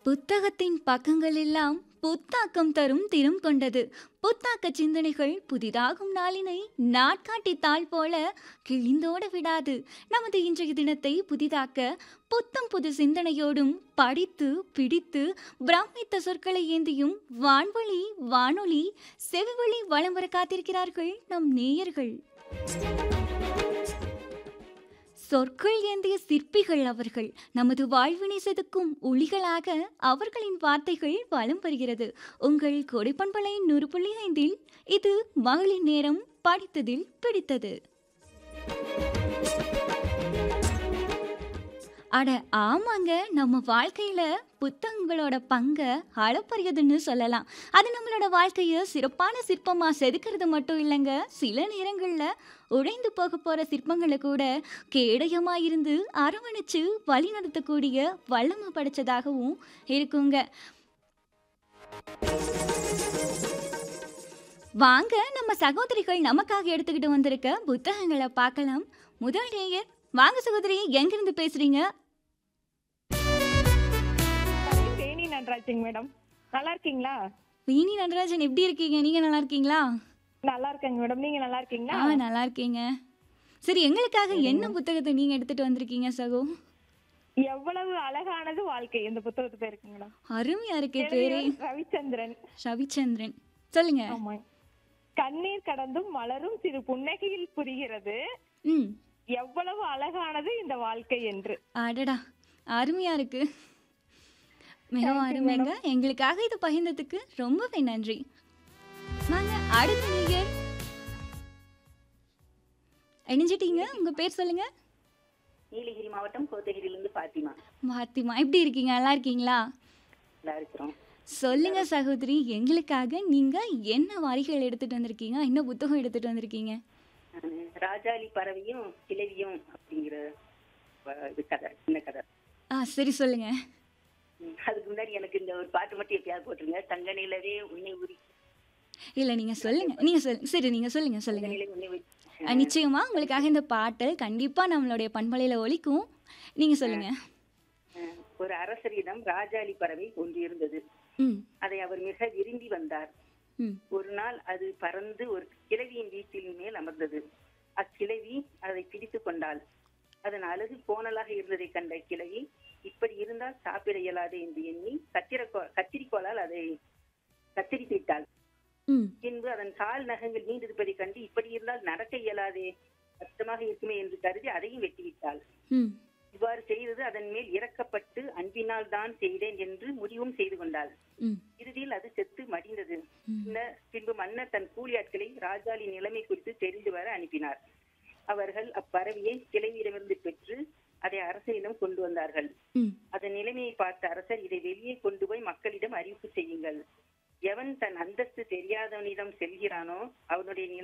புத்தகத்தின் பக்கங்கள் எல்லாம் புத்தாக்கம் தரும் திறம் கொண்டது புத்தாக்க சிந்தனைகள் புதிதாகும் நாளினை நாட்காட்டி தாள் போல கிழிந்தோட விடாது நமது இன்றைய தினத்தை புதிதாக்க புத்தம் புது சிந்தனையோடும் படித்து பிடித்து பிரமித்த சொற்களை ஏந்தியும் வான்வழி வானொலி செவிவழி வலம் வர காத்திருக்கிறார்கள் நம் நேயர்கள் சொற்கள் ஏந்திய சிற்பிகள் அவர்கள் நமது வாழ்வினை செதுக்கும் ஒளிகளாக அவர்களின் வார்த்தைகள் வலம் வருகிறது உங்கள் கொடைப்பண்பலை நூறு புள்ளி ஐந்தில் இது மகளிர் நேரம் படித்ததில் பிடித்தது அட ஆமாங்க நம்ம வாழ்க்கையில புத்தகங்களோட பங்கை அளப்பரியதுன்னு சொல்லலாம் அது நம்மளோட வாழ்க்கையை சிறப்பான சிற்பமா செதுக்கிறது மட்டும் இல்லைங்க சில நேரங்கள்ல உடைந்து போக போற சிற்பங்களை கூட கேடயமா இருந்து அரவணைச்சு வழி நடத்தக்கூடிய வல்லமை படைச்சதாகவும் இருக்குங்க வாங்க நம்ம சகோதரிகள் நமக்காக எடுத்துக்கிட்டு வந்திருக்க புத்தகங்களை பார்க்கலாம் முதல் நேயர் வாங்க சகோதரி எங்கிருந்து பேசுறீங்க தேனி நடராஜிங்க மேடம் நல்லா இருக்கீங்களா வீணி நடராஜன் எப்படி இருக்கீங்க நீங்க நல்லா இருக்கீங்களா நல்லா இருக்கேங்க மேடம் நீங்க நல்லா இருக்கீங்களா ஆ நல்லா இருக்கீங்க சரி எங்களுக்காக என்ன புத்தகத்தை நீங்க எடுத்துட்டு வந்திருக்கீங்க சகோ எவ்வளவு அழகானது வாழ்க்கை இந்த புத்தகத்து பேருக்குங்க மேடம் அருமையா இருக்கு பேரே எழுதியவர் ரவிச்சந்திரன் ரவிச்சந்திரன் சொல்லுங்க ஆமா கண்ணீர் கடந்தும் மலரும் சிறு புன்னகையில் புரிகிறது ம் எவ்வளவு அழகானது இந்த வாழ்க்கை என்று அடடா அருமையா இருக்கு மிகவும் அருமைங்க எங்களுக்காக இது பகிர்ந்ததுக்கு ரொம்பவே நன்றி வாங்க அடுத்த நீங்க இணைஞ்சிட்டீங்க உங்க பேர் சொல்லுங்க நீலகிரி மாவட்டம் கோத்தகிரியிலிருந்து பாத்திமா மாத்திமா எப்படி இருக்கீங்க நல்லா இருக்கீங்களா நல்லா இருக்கிறோம் சொல்லுங்க சகோதரி எங்களுக்காக நீங்க என்ன வரிகள் எடுத்துட்டு வந்திருக்கீங்க என்ன புத்தகம் எடுத்துட்டு வந்திருக்கீங்க நானு ராஜாளி பறவையும் கிளவியும் அப்படிங்கிற வ- இது கதை சின்ன கதை ஆ சரி சொல்லுங்க ம், அதுக்கு முன்னாடி எனக்கு இந்த ஒரு பாட்டு மட்டும் எப்பயாவது போட்டுருங்க தங்க நிலவே உன்னை உரி இல்ல நீங்க சொல்லுங்க நீங்க சொல் சரி நீங்க சொல்லுங்க தங்க சொல்லுங்க நிலவே உன்னை உரி ஆ, நிச்சயமா உங்களுக்காக இந்த பாட்டல் கண்டிப்பா நம்மளுடைய பண்பலையில ஒலிக்கும் நீங்க சொல்லுங்க அஹ், ஒரு அரசரிடம் ராஜாளி பறவை ஒன்று இருந்தது ம் அதை அவர் மிக விரும்பி வந்தார் ம் ஒரு நாள் அது பறந்து ஒரு கிழவியின் வீட்டின் மேல் அமர்ந்தது அக்கிழவி அதை பிடித்து கொண்டாள் அதன் அழகு கோணலாக இருந்ததை கண்ட கிழவி இப்படி இருந்தால் சாப்பிட இயலாது என்று எண்ணி கத்திரக்கோ கத்திரிக்கோளால் அதை கத்திரித்து விட்டாள் ம் பின்பு அதன் கால் நகங்கள் நீண்டிருப்பதை கண்டு இப்படி இருந்தால் நடக்க இயலாதே கஷ்டமாக இருக்குமே என்று கருதி அதையும் வெட்டிவிட்டாள் ம் இவ்வாறு செய்தது அதன் மேல் இறக்கப்பட்டு அன்பினால் தான் செய்தேன் என்று முடிவும் செய்து கொண்டாள் ம் இறுதியில் அது செத்து மடிந்தது ம். பின்னர் பின்பு மன்னர் தன் கூலியாட்களை ராஜாளி நிலைமை குறித்து தெரிந்து வர அனுப்பினார் அவர்கள் அப்பறவையை கிளைவியிடமிருந்து பெற்று அதை அரசனிடம் கொண்டு வந்தார்கள் ம் அதன் நிலைமையை பார்த்த அரசர் இதை வெளியே கொண்டு போய் மக்களிடம் அறிவிப்பு செய்யுங்கள் எவன் தன் அந்தஸ்து தெரியாதவனிடம் செல்கிறானோ அவனுடைய நிலை